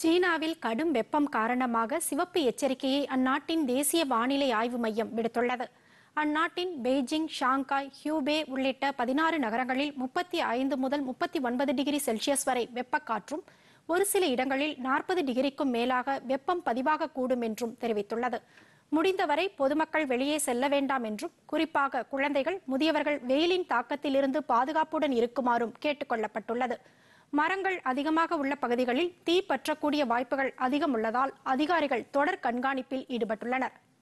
சீனாவில் கடும் வெப்பம் காரணமாக சிவப்பு எச்சரிக்கையை அந்நாட்டின் தேசிய வானிலை ஆய்வு மையம் விடுத்துள்ளது அந்நாட்டின் பெய்ஜிங் ஷாங்காய் ஹியூபே உள்ளிட்ட பதினாறு நகரங்களில் முப்பத்தி ஐந்து முதல் முப்பத்தி ஒன்பது டிகிரி செல்சியஸ் வரை வெப்பக்காற்றும் ஒரு சில இடங்களில் நாற்பது டிகிரிக்கும் மேலாக வெப்பம் பதிவாகக்கூடும் என்றும் தெரிவித்துள்ளது முடிந்தவரை பொதுமக்கள் வெளியே செல்ல வேண்டாம் என்றும் குறிப்பாக குழந்தைகள் முதியவர்கள் வெயிலின் தாக்கத்திலிருந்து பாதுகாப்புடன் இருக்குமாறும் கேட்டுக் கொள்ளப்பட்டுள்ளது மரங்கள் அதிகமாக உள்ள பகுதிகளில் தீ பற்றக்கூடிய வாய்ப்புகள் அதிகம் உள்ளதால் அதிகாரிகள் தொடர் கண்காணிப்பில் ஈடுபட்டுள்ளனர்